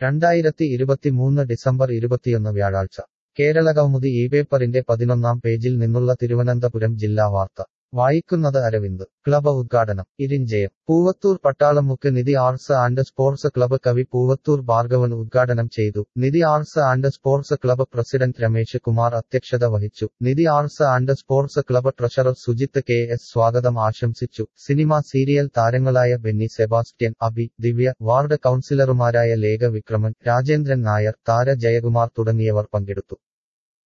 രണ്ടായിരത്തി ഇരുപത്തിമൂന്ന് ഡിസംബർ ഇരുപത്തിയൊന്ന് വ്യാഴാഴ്ച കേരളകൗമുദി ഈ പേപ്പറിന്റെ പതിനൊന്നാം പേജിൽ നിന്നുള്ള തിരുവനന്തപുരം ജില്ലാ വാർത്ത വായിക്കുന്നത് അരവിന്ദ് ക്ലബ് ഉദ്ഘാടനം Irinchayam Poovathur Pattalamukku Nidhi arts and sports club കവി പൂവത്തൂർ ഭാർഗവൻ ഉദ്ഘാടനം ചെയ്തു Nidhi arts and sports club president Ramesh Kumar അധ്യക്ഷത വഹിച്ചു Nidhi arts and sports club treasurer Sujith K S സ്വാഗതം ആശംസിച്ചു സിനിമ സീരിയൽ താരങ്ങളായ ബെന്നി സെബാസ്റ്റ്യൻ അബി ദിവ്യ വാർഡ് കൌൺസിലറുമാരായ ലേഖ വിക്രമൻ രാജേന്ദ്രൻ നായർ താര ജയകുമാർ തുടങ്ങിയവർ പങ്കെടുത്തു